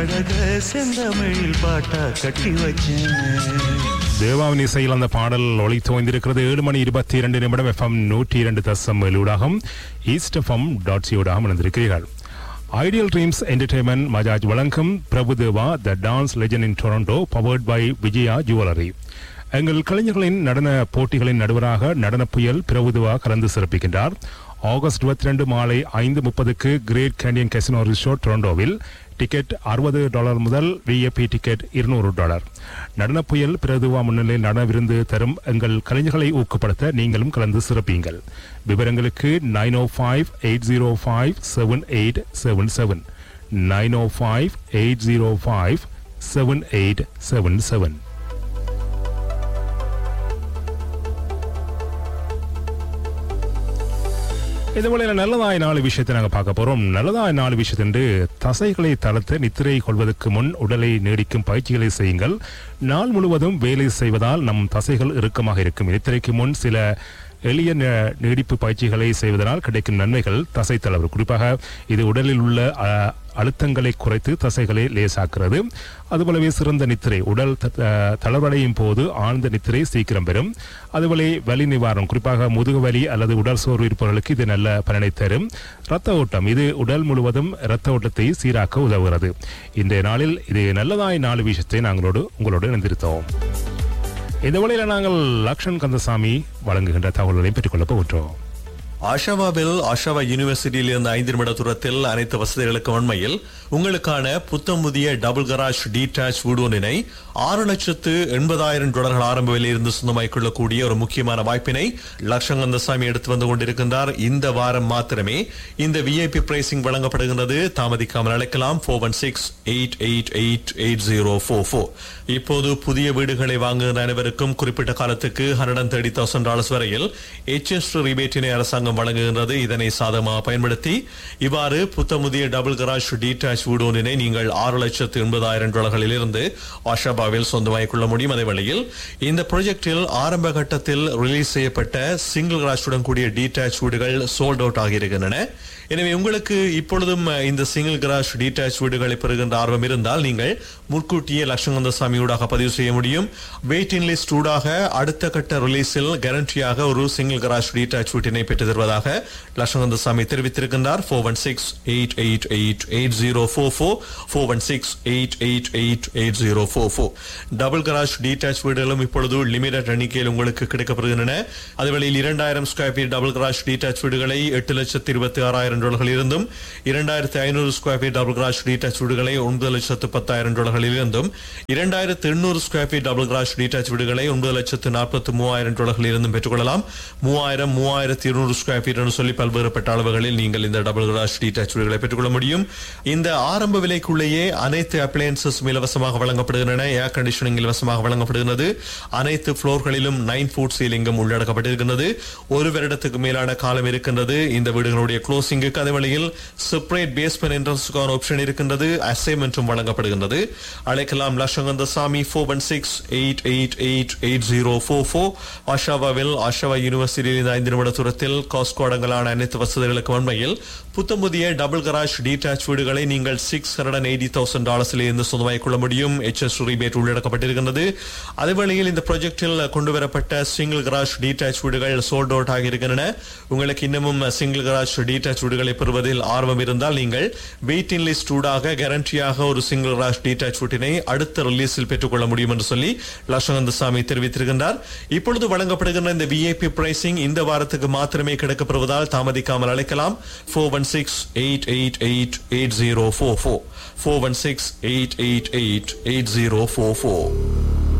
அழக செந்தமிழில் பாட்டா கட்டி வச்சேன் தேவாவின் இசையில் அந்த பாடல் ஒளி தோய்ந்திருக்கிறது ஏழு மணி இருபத்தி இரண்டு நிமிடம் எஃப்எம் நூற்றி இரண்டு தசம் ஊடாகம் ஈஸ்ட் எஃப்எம் டாட் சியூடாகம் இணைந்திருக்கிறீர்கள் ஐடியல் ட்ரீம்ஸ் என்டர்டைன்மெண்ட் மஜாஜ் வழங்கும் Prabhudeva the dance legend in Toronto powered by Vijaya jewellery எங்கள் கலைஞர்களின் நடன போட்டிகளின் நடுவராக நடன புயல் பிரபுதேவா கலந்து சிறப்பிக்கின்றார் ஆகஸ்ட் இருபத்தி ரெண்டு மாலை ஐந்து முப்பதுக்கு கிரேட் கேண்டியன் கெசினோ ரிசோர்ட் டொரண்டோவில் டிக்கெட் அறுபது டாலர் முதல் விஐபி டிக்கெட் இருநூறு டாலர் நடன புயல் பிரதுவா முன்னிலையில் நடன விருந்து தரும் எங்கள் கலைஞர்களை ஊக்கப்படுத்த நீங்களும் கலந்து சிறப்பீங்கள் விவரங்களுக்கு nine O five eight zero five seven eight seven seven nine O five eight zero five seven eight seven seven இது போல நல்லதாய் நாலு விஷயத்தை நாங்கள் பார்க்க போறோம் நல்லதாய் நாலு விஷயத்தென்று தசைகளை தளர்த்த நித்திரை கொள்வதற்கு முன் உடலை நீடிக்கும் பயிற்சிகளை செய்யுங்கள் நாள் முழுவதும் வேலை செய்வதால் நம் தசைகள் இறுக்கமாக இருக்கும் நித்திரைக்கு முன் சில எளிய ந- நீடிப்பு பயிற்சிகளை செய்வதனால் கிடைக்கும் நன்மைகள் தசை தளர்வு குறிப்பாக இது உடலில் உள்ள அ, அழுத்தங்களை குறைத்து தசைகளை லேசாக்குறது அதுபோலவே சிறந்த நித்திரை உடல் த- அ, தளர்வடையும் போது ஆழ்ந்த நித்திரை சீக்கிரம் பெறும் அதுபோல வலி நிவாரணம் குறிப்பாக முதுகு வலி அல்லது உடல் சோர்வு இருப்பவர்களுக்கு இது நல்ல பலனை தரும் இரத்த ஓட்டம் இது உடல் முழுவதும் இரத்த ஓட்டத்தை சீராக்க உதவுகிறது இன்றைய நாளில் இது நல்லதாய் நாலு விஷயத்தை நாங்களோடு உங்களோடு இணைந்திருத்தோம் இந்த வழியில் நாங்கள் லக்ஷன் கந்தசாமி வழங்குகின்ற தகவல்களை பெற்றுக்கொள்ளப் போகின்றோம் ஆஷாவாவில் ஆஷாவா யூனிவர்சிட்டியில் இருந்த ஐந்து நிமிட தூரத்தில் அனைத்து வசதிகளுக்கும் உண்மையில் உங்களுக்கான புத்தம் புதிய டபுள் கராஜ் டீடாச் வீடு ஒன்றினை ஆறு லட்சத்து எண்பதாயிரம் டாலர்கள் ஆரம்ப விலையிலிருந்து சொந்தமாக்கிக் கொள்ளக்கூடிய ஒரு முக்கியமான வாய்ப்பினை லட்சங்கந்தசாமி எடுத்து வந்து கொண்டிருக்கின்றார் இந்த வாரம் மாத்திரமே இந்த விஐபி பிரைசிங் வழங்கப்படுகின்றது தாமதிக்காமல் அழைக்கலாம் four one six eight eight eight eight zero four four இப்போது புதிய வீடுகளை வாங்குகிற அனைவருக்கும் குறிப்பிட்ட காலத்துக்கு hundred and thirty thousand dollars வரையில் எச்எஸ் ரிபேட்டினை அரசாங்கம் வழங்குகின்றது இதனை சாதகமாக பயன்படுத்தி இவ்வாறு புத்தமுதிய டபுள் கராஜ் டீடாச் வீடு ஒன்றினை நீங்கள் ஆறு லட்சத்து எண்பதாயிரம் டாலர்களில் இருந்து ஆஷாபாவில் சொந்தமாக்கிக் கொள்ள முடியும் அதே வேளையில் இந்த ப்ராஜெக்டில் ஆரம்ப கட்டத்தில் ரிலீஸ் செய்யப்பட்ட சிங்கிள் கராஜுடன் கூடிய டீடாச் வீடுகள் சோல்ட் அவுட் ஆகியிருக்கின்றன எனவே உங்களுக்கு இப்பொழுதும் அஹ், இந்த சிங்கிள் கராஜ் டீடாச் வீடுகளை பெறுகின்ற ஆர்வம் இருந்தால் நீங்கள் முன்கூட்டியே லட்சங்கந்த சாமியூடாக பதிவு செய்ய முடியும் வெயிட்டிங் லிஸ்ட் ஊடாக அடுத்த கட்ட ரிலீஸில் கேரண்டியாக ஒரு சிங்கிள் கராஜ் டீடாச் வீட்டினை பெற்று தருவதாக லட்சங்கந்த சாமி தெரிவித்திருக்கின்றார் four one six eight eight eight eight zero four four four one six eight eight eight eight zero four four double garage detached வீடுகளும் இப்பொழுது லிமிடெட் எண்ணிக்கையில் உங்களுக்கு கிடைக்கப்படுகின்றன அதுவேளையில் இரண்டாயிரம் square feet double garage detached வீடுகளை எட்டு லட்சத்து இருபத்தி ஆறாயிரம் டாலர்கள் இருந்தும் இரண்டாயிரத்தி ஐநூறு square feet double garage detached வீடுகளை ஒன்பது லட்சத்து பத்தாயிரம் டாலர்களில் இருந்தும் இரண்டாயிரத்து எண்ணூறு square feet double garage detached வீடுகளை ஒன்பது லட்சத்து நாற்பத்தி மூவாயிரம் டாலர்களில் இருந்தும் பெற்றுக்கொள்ளலாம் மூவாயிரம் மூவாயிரத்தி இருநூறு ஸ்கொயர் ஃபீட் என்று சொல்லி பல்வேறுபட்ட அளவுகளில் நீங்கள் இந்த டபுள் கராஜ் டீடாச் வீடுகளை பெற்றுக்கொள்ள முடியும் இந்த ஆரம்ப விலைக்குள்ளேயே அனைத்து அப்ளையன்சஸ் இலவசமாக வழங்கப்படுகின்றன ஏர் கண்டிஷனிங் இலவசமாக வழங்கப்படுகிறது அனைத்து ஃப்ளோர்களிலும் நைன் ஃபுட் சீலிங்கும் உள்ளடக்கப்பட்டிருக்கின்றது ஒரு வருடத்துக்கு மேலான காலம் இருக்கின்றது இந்த வீடுகளுடைய க்ளோசிங்குக்கு அதே வழியில் செப்பரேட் பேஸ்மெண்ட் என்ட்ரன்ஸுக்கான ஆப்ஷன் இருக்கின்றது அசைன்மெண்ட்டும் வழங்கப்படுகின்றது அழைக்கலாம் லட்சங்கந்த சாமி four one six eight eight eight eight zero four four ஆஷாவாவில் ஆஷாவா யூனிவர்சிட்டியில் இந்த ஐந்து நிமிட தூரத்தில் காஸ்கோ அடங்கலான அனைத்து வசதிகளுக்கு உண்மையில் புத்தம் புதிய டபுள் கராஜ் டீடாச் வீடுகளை நீங்கள் six hundred and eighty thousand டாலர்ஸில் இருந்து சொந்தமாக்கிக் கொள்ள முடியும் எச்எஸ் ரிபேட் உள்ளடக்கப்பட்டிருக்கின்றது அதே வேளையில் இந்த ப்ராஜெக்டில் கொண்டு வரப்பட்ட சிங்கிள் கராஜ் டீடாச் வீடுகள் சோல்ட் அவுட் ஆகியிருக்கின்றன உங்களுக்கு இன்னமும் சிங்கிள் கராஜ் டீடாச் வீடுகளை பெறுவதில் ஆர்வம் இருந்தால் நீங்கள் வெயிட்டிங் லிஸ்ட் ஊடாக கேரண்டியாக ஒரு சிங்கிள் கராஜ் டீடாச் வீட்டினை அடுத்த ரிலீஸில் பெற்றுக்கொள்ள முடியும் என்று சொல்லி லட்சகந்த சாமி தெரிவித்திருக்கின்றார் இப்பொழுது வழங்கப்படுகின்ற இந்த விஐபி பிரைசிங் இந்த வாரத்துக்கு மாத்திரமே கிடைக்கப்படுவதால் தாமதிக்காமல் அழைக்கலாம் four one six eight eight eight eight zero four four four one six eight eight eight eight zero four four